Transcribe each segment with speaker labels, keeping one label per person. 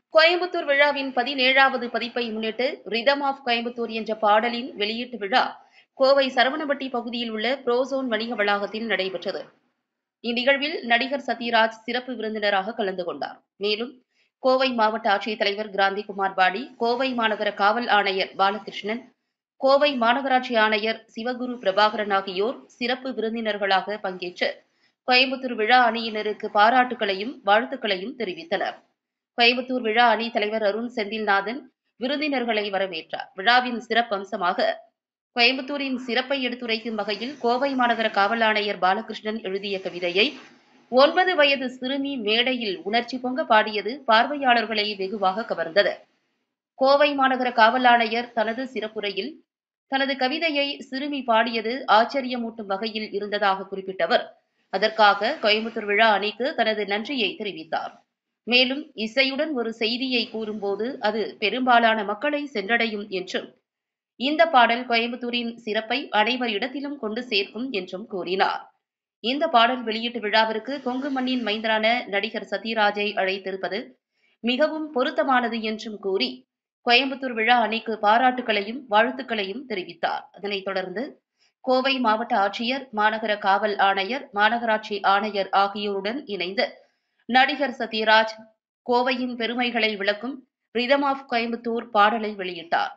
Speaker 1: கோயம்புத்தூர் விழாவின் பதினேழாவது பதிப்பை முன்னிட்டு ரிதம் ஆஃப் கோயம்புத்தூர் என்ற பாடலின் வெளியீட்டு விழா கோவை சரவணபட்டி பகுதியில் உள்ள புரோசோன் வணிக வளாகத்தில் நடைபெற்றது இந்நிகழ்வில் நடிகர் சத்யராஜ் சிறப்பு விருந்தினராக கலந்து கொண்டார் மேலும் கோவை மாவட்ட ஆட்சித்தலைவர் கிராந்திகுமார் பாடி கோவை மாநகர காவல் ஆணையர் பாலகிருஷ்ணன் கோவை மாநகராட்சி ஆணையர் சிவகுரு பிரபாகரன் ஆகியோர் சிறப்பு விருந்தினர்களாக பங்கேற்று கோயம்புத்தூர் விழா அணியினருக்கு பாராட்டுகளையும் வாழ்த்துக்களையும் தெரிவித்தனர் கோயம்புத்தூர் விழா அணி தலைவர் அருண் செந்தில்நாதன் விருந்தினர்களை வரவேற்றார் விழாவின் சிறப்பம்சமாக கோயம்புத்தூரின் சிறப்பை எடுத்துரைக்கும் வகையில் கோவை மாநகர காவல் ஆணையர் பாலகிருஷ்ணன் எழுதிய கவிதையை ஒன்பது வயது சிறுமி மேடையில் உணர்ச்சி பொங்க பாடியது பார்வையாளர்களை வெகுவாக கவர்ந்தது கோவை மாநகர காவல் ஆணையர் தனது சிறப்புரையில் தனது கவிதையை சிறுமி பாடியது ஆச்சரியமூட்டும் வகையில் இருந்ததாக குறிப்பிட்ட அவர் அதற்காக கோயம்புத்தூர் விழா அணிக்கு தனது நன்றியை தெரிவித்தார் மேலும் இசையுடன் ஒரு செய்தியை கூறும்போது அது பெரும்பாலான மக்களை சென்றடையும் என்றும் இந்த பாடல் கோயம்புத்தூரின் சிறப்பை அனைவர் இடத்திலும் கொண்டு சேர்க்கும் என்றும் கூறினார் இந்த பாடல் வெளியீட்டு விழாவிற்கு கொங்கு மண்ணின் மைந்தரான நடிகர் சத்யராஜை அழைத்திருப்பது மிகவும் பொருத்தமானது என்றும் கூறி கோயம்புத்தூர் விழா அணிக்கு பாராட்டுகளையும் வாழ்த்துக்களையும் தெரிவித்தார் அதனைத் தொடர்ந்து கோவை மாவட்ட ஆட்சியர் மாநகர காவல் ஆணையர் மாநகராட்சி ஆணையர் ஆகியோருடன் இணைந்து நடிகர் சத்யராஜ் கோவையின் பெருமைகளை விளக்கும் ரிதம் ஆஃப் கோயம்புத்தூர் பாடலை வெளியிட்டார்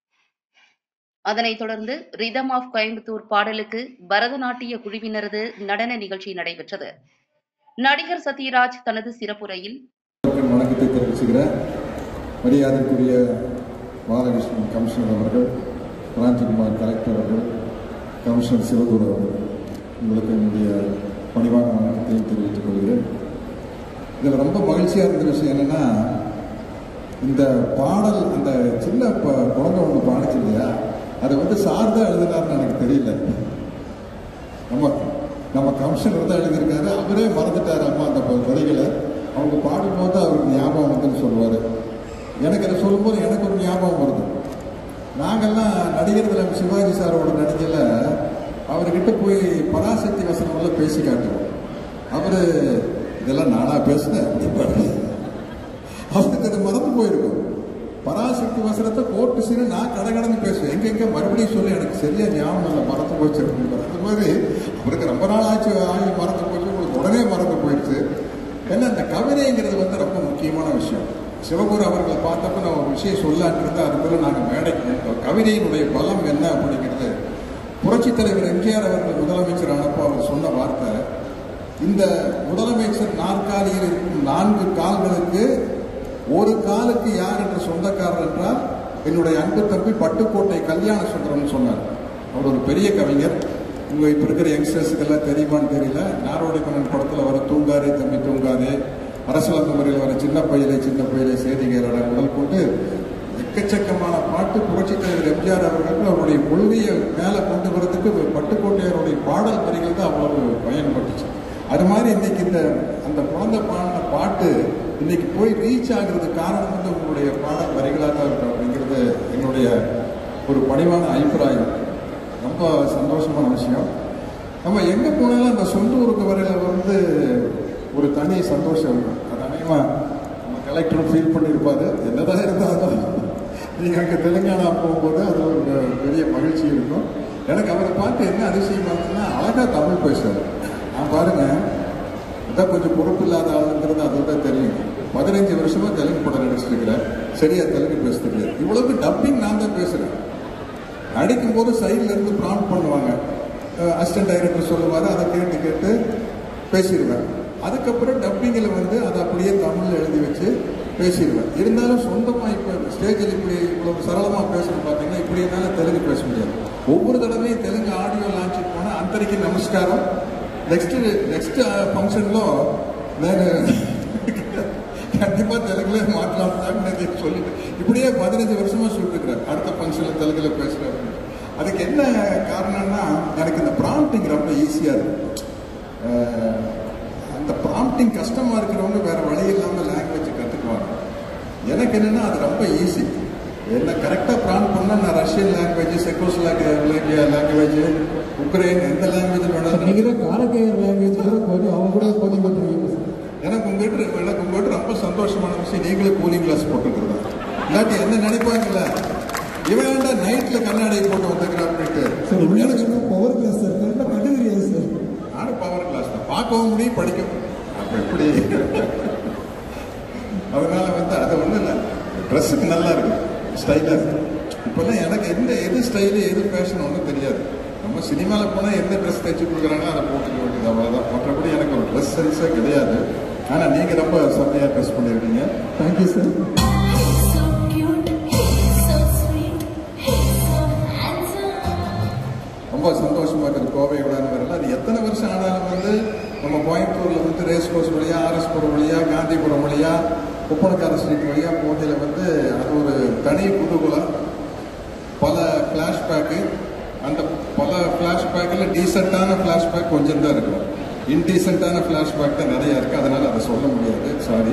Speaker 1: அதனைத் தொடர்ந்து ரிதம் ஆஃப் கோயம்புத்தூர் பாடலுக்கு பரதநாட்டிய குழுவினரது நடன நிகழ்ச்சி நடைபெற்றது நடிகர் சத்யராஜ் தனது சிறப்புரையில்
Speaker 2: அவர்கள் வணக்கத்தை தெரிவிச்சுக்கிறேன் மரியாதைக்குரிய பாலகிருஷ்ணன் கமிஷனர் அவர்கள் ராஜ்குமார் கலெக்டர் அவர்கள் கமிஷனர் சிவகுரு அவர்கள் உங்களுக்கு என்னுடைய பணிவான வணக்கத்தையும் தெரிவித்துக் கொள்கிறேன் இதில் ரொம்ப மகிழ்ச்சியாக இருந்த விஷயம் என்னென்னா இந்த பாடல் அந்த சின்ன ப குழந்தை ஒன்று பாடிச்சு இல்லையா அதை வந்து சார் தான் எழுதினார்னு எனக்கு தெரியல நம்ம நம்ம கமிஷனர் தான் எழுதியிருக்காரு அவரே மறந்துட்டார் அம்மா அந்த ப- வரிகளை அவங்க பாடும்போது அவருக்கு ஞாபகம் வந்துன்னு சொல்லுவார் எனக்கு அதை சொல்லும்போது எனக்கு ஒரு ஞாபகம் வருது நாங்கெல்லாம் நடிகர் தினம் சிவாஜி சாரோட நடிகையில் அவர்கிட்ட போய் பராசக்தி வசனமெல்லாம் பேசி காட்டுவோம் அவர் இதெல்லாம் நானாக பேசினேன் அப்படிப்பாரு அவருக்கு அது மறந்து போயிருக்கும் பராசக்தி வசனத்தை கோட்டு சீன நான் கடகடன்னு பேசுவேன் எங்க எங்க மறுபடியும் சொல்லி எனக்கு சரியா ஞாபகம் இல்லை மறந்து போச்சு அப்படின்னு அந்த மாதிரி அவருக்கு ரொம்ப நாள் ஆச்சு ஆகி மறந்து போச்சு உங்களுக்கு உடனே மறந்து போயிடுச்சு ஏன்னா அந்த கவிதைங்கிறது வந்து ரொம்ப முக்கியமான விஷயம் சிவகுரு அவர்களை பார்த்தப்ப நான் ஒரு விஷயம் சொல்லான்னு இருந்தா அது போல நாங்கள் மேடைக்கு நின்றோம். கவிதையினுடைய பலம் என்ன அப்படிங்கிறது புரட்சித் தலைவர் எம்ஜிஆர் அவர்கள் முதலமைச்சர் ஆனப்போ அவர் சொன்ன வார்த்தை இந்த முதலமைச்சர் நாற்காலியில் இருக்கும் நான்கு கால்களுக்கு ஒரு காலுக்கு யார் என்று சொந்தக்காரர் என்றால் என்னுடைய அன்பு தம்பி பட்டுக்கோட்டை கல்யாண சுந்தரம்னு சொன்னார் அவர் ஒரு பெரிய கவிஞர் உங்க இப்ப இருக்கிற யங்ஸ்டர்ஸுக்கு எல்லாம் தெரியுமான்னு தெரியல நாரோடி மன்னன் படத்துல வர தூங்காதே தம்பி தூங்காதே அரசலந்த முறையில் வர சின்ன பையலை சின்ன பையலை செய்திகளோட முதல் கொண்டு எக்கச்சக்கமான பாட்டு புரட்சித் தலைவர் எம்ஜிஆர் அவர்களுக்கு அவருடைய கொள்கையை மேலே கொண்டு வரதுக்கு பட்டுக்கோட்டையருடைய பாடல் வரிகள் தான் அவ்வளவு பயன்பட்டுச்சு அது மாதிரி இன்னைக்கு இந்த அந்த குழந்தை பாடின பாட்டு இன்னைக்கு போய் ரீச் ஆகுறதுக்கு காரணம் வந்து உங்களுடைய பாடல் வரிகளாக தான் இருக்கும் அப்படிங்கிறது என்னுடைய ஒரு பணிவான அபிப்பிராயம் ரொம்ப சந்தோஷமான விஷயம் நம்ம எங்கே போனாலும் அந்த சொந்த ஊருக்கு வரையில வந்து ஒரு தனி சந்தோஷம் இருக்கும் அது அநேகமாக நம்ம கலெக்டரும் ஃபீல் பண்ணியிருப்பாரு என்னதான் இருந்தாலும் நீங்கள் அங்கே தெலுங்கானா போகும்போது அது ஒரு பெரிய மகிழ்ச்சி இருக்கும் எனக்கு அவரை பார்த்து என்ன அதிசயமா இருந்ததுன்னா அழகாக தமிழ் பேசுவார் நான் பாருங்க அதான் கொஞ்சம் பொறுப்பு இல்லாத ஆளுங்கிறது அதோட தெரியும் பதினஞ்சு வருஷமா தெலுங்கு படம் நடிச்சிட்டு இருக்கிறேன் சரியா தெலுங்கு பேச தெரியாது இவ்வளவு டப்பிங் நான் தான் பேசுறேன் நடிக்கும் போது சைட்ல இருந்து ப்ராம்ப்ட் பண்ணுவாங்க அசிஸ்டன்ட் டைரக்டர் சொல்லுவாரு அதை கேட்டு கேட்டு பேசிடுவேன் அதுக்கப்புறம் டப்பிங்கில் வந்து அதை அப்படியே தமிழில் எழுதி வச்சு பேசிடுவேன் இருந்தாலும் சொந்தமாக இப்போ ஸ்டேஜில் இப்படி இவ்வளவு சரளமாக பேசணும் பார்த்தீங்கன்னா இப்படி என்னால் தெலுங்கு பேச முடியாது ஒவ்வொரு தடவையும் தெலுங்கு ஆடியோ லான்ச்சுக்கு போனால் అందరికీ నమస్కారం నెక్స్ట్ నెక్స్ట్ ఫంక్షన్లో నేను கண்டிப்பாக தெலுங்குல மாற்றலாம்னு நான் சொல்லிட்டு இப்படியே பதினஞ்சு வருஷமா சொல்லிருக்கிறேன் அடுத்த ஃபங்க்ஷனில் தெலுங்குல பேசுகிறேன் அதுக்கு என்ன காரணம்னா எனக்கு இந்த ப்ராம்ப்டிங் ரொம்ப ஈஸியாக இருக்கும் அஹ், அந்த ப்ராம்ப்டிங் கஷ்டமாக இருக்கிறவங்க வேற வழி இல்லாமல் லாங்குவேஜ் கற்றுக்குவாங்க எனக்கு என்னன்னா அது ரொம்ப ஈஸி என்ன கரெக்டாக ப்ராம்ப்ட் பண்ணால் நான் ரஷ்யன் லாங்குவேஜ் செக்கோஸ் லாங்குவேஜ் உக்ரைன் எந்த லாங்குவேஜ் வேணாலும்
Speaker 3: நீங்க காரக்கையர் லாங்குவேஜ் கூட கொஞ்சம் அவங்க கூட கொஞ்சம் கொஞ்சம்
Speaker 2: எனக்கு உங்ககிட்ட எனக்கு உங்ககிட்ட ரொம்ப சந்தோஷமான விஷயம் விஷயம் நீங்களும் கூலிங் கிளாஸ் போட்டுக்கிறதா இல்லாட்டி என்ன நினைப்பாங்கல்ல இவன் ஏன்டா நைட்ல கண்ணாடி போட்டு வந்துக்கிறான் அப்படின்ட்டு
Speaker 3: சார் உள்ள பவர் கிளாஸ் சார் கரெக்டாக கண்டு தெரியாது சார்
Speaker 2: நானும் பவர் கிளாஸ் தான் பார்க்கவும் முடியும் படிக்கவும் அப்ப எப்படி அதனால வந்து அது ஒண்ணும் இல்லை ட்ரெஸ்ஸுக்கு நல்லா இருக்கு ஸ்டைலாக இருக்கு இப்போல்லாம் எனக்கு எந்த எது ஸ்டைலு எது ஃபேஷன் ஒன்றும் தெரியாது நம்ம சினிமாவில் போனால் எந்த ட்ரெஸ் தைச்சு கொடுக்குறாங்களோ அதை போட்டுக்க வேண்டியது அவ்வளோதான் மற்றபடி எனக்கு ஒரு ட்ரெஸ் சென்ஸே கிடையாது ஆனால் நீங்கள் ரொம்ப செம்மையாக ட்ரெஸ் பண்ணியிருக்கீங்க
Speaker 3: thank you sir
Speaker 4: He's so cute, he's so sweet, he's so handsome.
Speaker 2: ரொம்ப சந்தோஷமா இருக்குது கோவை விழாங்கிறதுல அது எத்தனை வருஷம் ஆனாலும் வந்து நம்ம கோயம்புத்தூர்ல வந்து ரேஸ் கோர்ஸ் வழியா ஆர்எஸ்புரம் வழியா காந்திபுரம் வழியா ஒப்பனக்கார ஸ்ட்ரீட் வழியா போகையில் வந்து அது ஒரு தனி குதூகலம் பல ஃப்ளாஷ்பேக்கு அந்த பல ஃப்ளாஷ்பேக்கில் டீசெண்டான ஃப்ளாஷ்பேக் கொஞ்சம் தான் இருக்கும் இன்டீசெண்டான ஃப்ளாஷ்பேக் தான் நிறைய இருக்குது அதனால் அதை சொல்ல முடியாது சாரி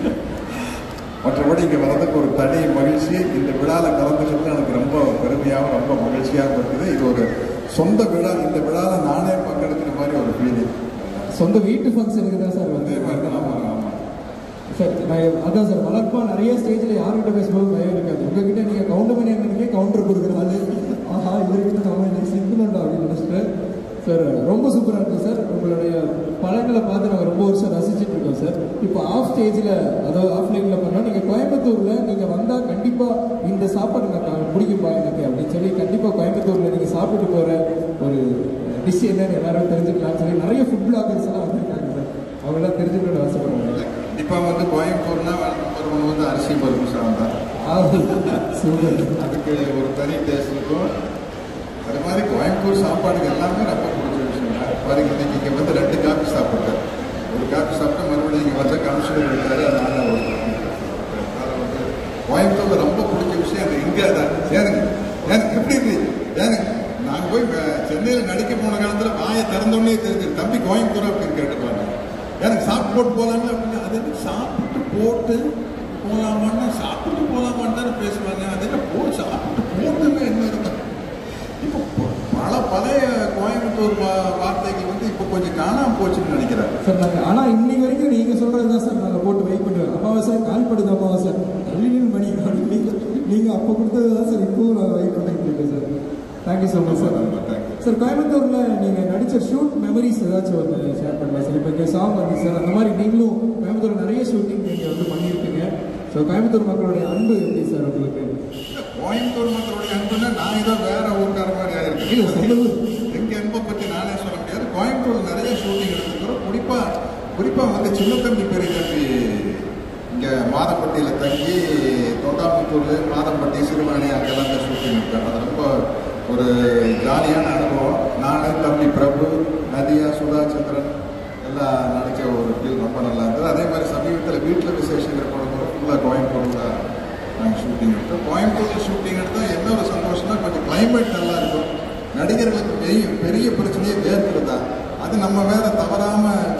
Speaker 2: மற்றபடி இங்கே வர்றதுக்கு ஒரு தனி மகிழ்ச்சி இந்த விழாவில் கலந்துக்கிறது எனக்கு ரொம்ப பெருமையாகவும் ரொம்ப மகிழ்ச்சியாகவும் இருக்குது இது ஒரு சொந்த விழா இந்த விழாவில் நானே பங்கெடுக்கிற மாதிரி ஒரு ஃபீலிங்
Speaker 3: சொந்த வீட்டு ஃபங்க்ஷனுக்கு தான் சார் வந்து
Speaker 2: அதே மாதிரி தான் ஆமாம் ஆமாம்
Speaker 3: சார் நான் அதான் சார் வளர்ப்பா நிறைய ஸ்டேஜில் யார்கிட்ட பேசும்போது பயம் இருக்காது உங்ககிட்ட நீங்கள் கவுண்டர் பண்ணி என்னன்னே கவுண்டர் கொடுக்குற ஆளு ஆஹா இவர்கிட்ட நம்ம இன்னைக்கு சிக்கணும்டா அப்படின்னு நினச்சிட்டு சார் ரொம்ப சூப்பராக இருக்கும் சார் உங்களுடைய படங்களை பார்த்து நாங்கள் ரொம்ப வருஷம் ரசிச்சுட்டு இருக்கோம் சார் இப்போ ஆஃப் ஸ்டேஜில் அதாவது ஆஃப் லைனில் பண்ணோம் நீங்கள் கோயம்புத்தூரில் நீங்கள் வந்தால் கண்டிப்பாக இந்த சாப்பாடு எனக்கு பிடிக்கும்பா எனக்கு அப்படின்னு சொல்லி கண்டிப்பாக கோயம்புத்தூரில் நீங்கள் சாப்பிட்டு போகிற ஒரு டிஷ் என்னன்னு எல்லாரும் தெரிஞ்சுக்கலாம்னு சொல்லி நிறைய ஃபுட் பிளாகர்ஸ் எல்லாம் வந்திருக்காங்க சார் அவங்களாம் தெரிஞ்சுக்கணும்னு ஆசைப்படுவாங்க
Speaker 2: இப்போ வந்து கோயம்புத்தூர்னா ஒருவன் வந்து அரிசி பருப்பு சாதம் தான்
Speaker 3: சூப்பர்
Speaker 2: அதுக்கு ஒரு தனி டேஸ்ட் இருக்கும் அது மாதிரி கோயம்புத்தூர் சாப்பாடுக்கு எல்லாமே ரொம்ப பிடிச்ச விஷயம் தான் பாருங்க இன்னைக்கு இங்கே வந்து ரெண்டு காஃபி சாப்பிட்டேன் ஒரு காஃபி சாப்பிட்டா மறுபடியும் இங்கே வந்து கமிஷனர் இருக்காரு அதனால ஒரு coffee சாப்பிட்டேன். அதனால வந்து கோயம்புத்தூர்ல ரொம்ப பிடிச்ச விஷயம் அது இங்கே தான் ஏனுங்க எனக்கு எப்படி இருக்கு ஏனுங்க நான் போய் வே- சென்னையில் நடிக்க போன காலத்தில் வாயை திறந்தோடனே தெரிஞ்சு தம்பி கோயம்புத்தூர் அப்படின்னு கேட்டுருவாங்க எனக்கு சாப்பிட்டு போட்டு போகலான்னு அப்படின்னு அது என்ன சாப்பிட்டு போட்டு போகலாமான்னு சாப்பிட்டு போகலாமான்னு தானே பேசுவாங்க அது என்ன போ சாப்பிட்டு போட்டுன்னு என்ன இருக்கும் இப்போ ப- பல பழைய கோயம்புத்தூர் வா- வார்த்தைகள் வந்து இப்போ கொஞ்சம் காணாம போச்சுன்னு நினைக்கிறேன்
Speaker 3: சார் நாங்கள் ஆனால் இன்னைக்கு வரைக்கும் நீங்கள் சொல்கிறது தான் சார் நாங்கள் போட்டு வெயிட் பண்ணுவோம் அமாவாசை கால் படுது அமாவாசை தள்ளினில் மணி நீங்கள் நீங்கள் அப்போ கொடுத்தது தான் சார் இப்போவும் நாங்கள் வெயிட் பண்ணிட்டு இருக்கோம் sir thank you so much sir
Speaker 2: ரொம்ப தேங்க்யூ
Speaker 3: சார் கோயம்புத்தூரில் நீங்கள் நடித்த ஷூட் மெமரிஸ் ஏதாச்சும் வந்து ஷேர் பண்ணலாம் சார் இப்போ இங்கே சாங் வந்து சார் அந்த மாதிரி நீங்களும் கோயம்புத்தூர் நிறைய ஷூட்டிங் நீங்கள் வந்து பண்ணியிருக்கீங்க ஸோ கோயம்புத்தூர் மக்களுடைய அன்பு எப்படி சார் உங்களுக்கு
Speaker 2: கோயம்புத்தூர் மக்களுடைய அன்புன்னா நான் ஏதோ வேற ஊருக்கார மாதிரி
Speaker 3: இல்ல,
Speaker 2: ஆயிருக்கேன்
Speaker 3: சொந்த ஊர்.
Speaker 2: எங்க அன்பை பத்தி நானே சொல்ல முடியாது கோயம்புத்தூர் நிறைய ஷூட்டிங் எடுத்துக்கிறோம் குறிப்பா குறிப்பா வந்து சின்ன தம்பி பெரிய தம்பி இங்க மாதம்பட்டியில தங்கி தொண்டாமுத்தூர்ல மாதம்பட்டி சிறுவாணி அங்கெல்லாம் இந்த ஷூட்டிங் எடுத்தேன் அது ரொம்ப ஒரு ஜாலியான அனுபவம் நான் தம்பி பிரபு நதியா சுதாச்சந்திரன் எல்லாம் நடிச்ச ஒரு ஃபீல் ரொம்ப நல்லா இருந்தது அதே மாதிரி சமீபத்தில் வீட்டில் விசேஷங்கிற படம் கூட ஃபுல்லாக கோயம்புத்தூர்ல நாங்கள் ஷூட்டிங் எடுத்தோம் கோயம்புத்தூர்ல ஷூட்டிங் எடுத்தால் என்ன ஒரு சந்தோஷம்னா கொஞ்சம் கிளைமேட் நல்லா இருக்கும் நடிகர்களுக்கு பெரிய பெரிய பிரச்சனையே வேர்க்கிறது தான் அது நம்ம வேற தவறாம